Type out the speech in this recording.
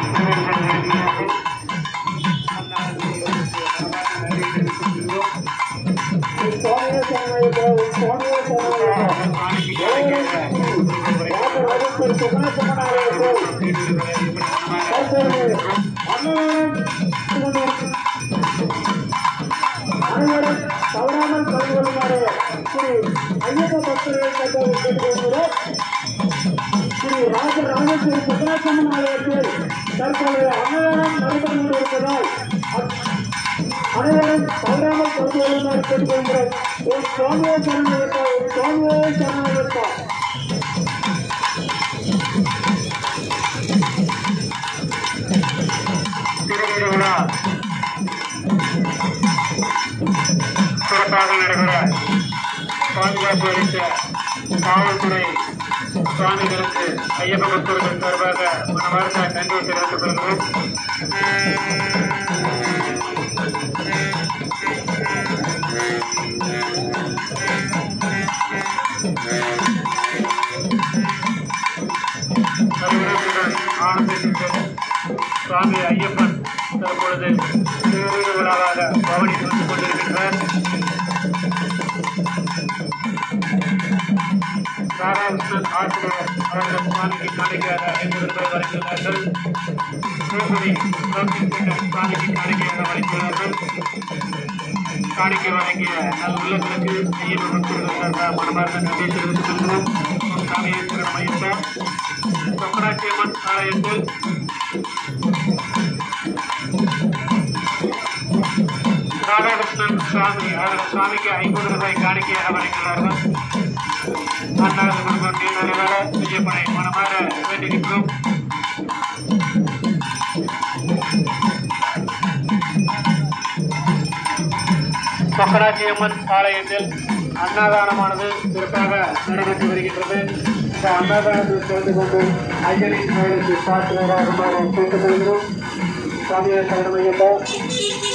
சுவாமியே சரணமையப்பா சுவாமியே சரணமையப்பா டாக்டர் ரவிந்தர் சுகாசமனார் அவர்கள் தற்பொழுது அன்னதானம் அனைவரும் தவறாமல் கலந்து கொள்ளுமாறு ஸ்ரீ ஐயப்ப பக்தர்கள் கட்டளை கேட்டுக்கொள்கிறோம் ஸ்ரீ ராஜ ராஜேஸ்வரி சுக்கராசம்மன் ஆலயத்தில் தற்பொழுது அன்னதானம் நடைபெற்று கொண்டிருப்பதால் அ- அனைவரும் தவறாமல் கலந்து கொள்ளுமாறு கேட்டுக்கொள்கிறோம் ஒரு சுவாமியே சரணமையப்பா ஒரு சுவாமியே சரணமையப்பா திருவிழா விழா சிறப்பாக நடைபெற பாதுகாப்பு அளித்த காவல்துறை சுவாமிகளுக்கு ஐயப்ப பக்தர்கள் சார்பாக மனமார்ந்த நன்றியை தெரிவித்துக் கொள்கிறோம் அறிவுரைகளுடன் ஆனந்திக்கும் சுவாமி ஐயப்பன் தற்பொழுது திருவிழா விழாவாக பவனி வந்து கொண்டிருக்கின்றார் ராதாகிருஷ்ணன் ஆசிரியர் அவர்கள் சுவாமிக்கு காணிக்கையாக ஐம்பது ரூபாய் வழங்கியுள்ளார்கள் திருப்பதி லோகிஸ்கர் சுவாமிக்கு காணிக்கையாக வழங்கியுள்ளார்கள் காணிக்கை வழங்கிய நல் உள்ளங்களுக்கு ஐயப்பன் பக்தர்கள் மனமார்ந்த நன்றி தெரிவித்துக் கொள்கிறோம் சாமியை திருமணம் சொக்கராட்சியம்மன் ஆலயத்தில் ராதாகிருஷ்ணன் சுவாமி அவர்கள் சுவாமிக்கு ஐம்பது ரூபாய் காணிக்கையாக வழங்கியுள்ளார்கள் அன்னாரது குடும்பம் நீண்டறிவார ஐயப்பனை மனமாற வேண்டுகின்றோம் சொக்கராட்சியம்மன் ஆலயத்தில் அன்னதானமானது சிறப்பாக நடைபெற்று வருகின்றது இந்த அன்னதானத்தில் கலந்து கொண்டு ஐயனின் கோயிலுக்கு பார்த்து கேட்டுக்கொள்கிறோம் சுவாமியை சரணமையப்பா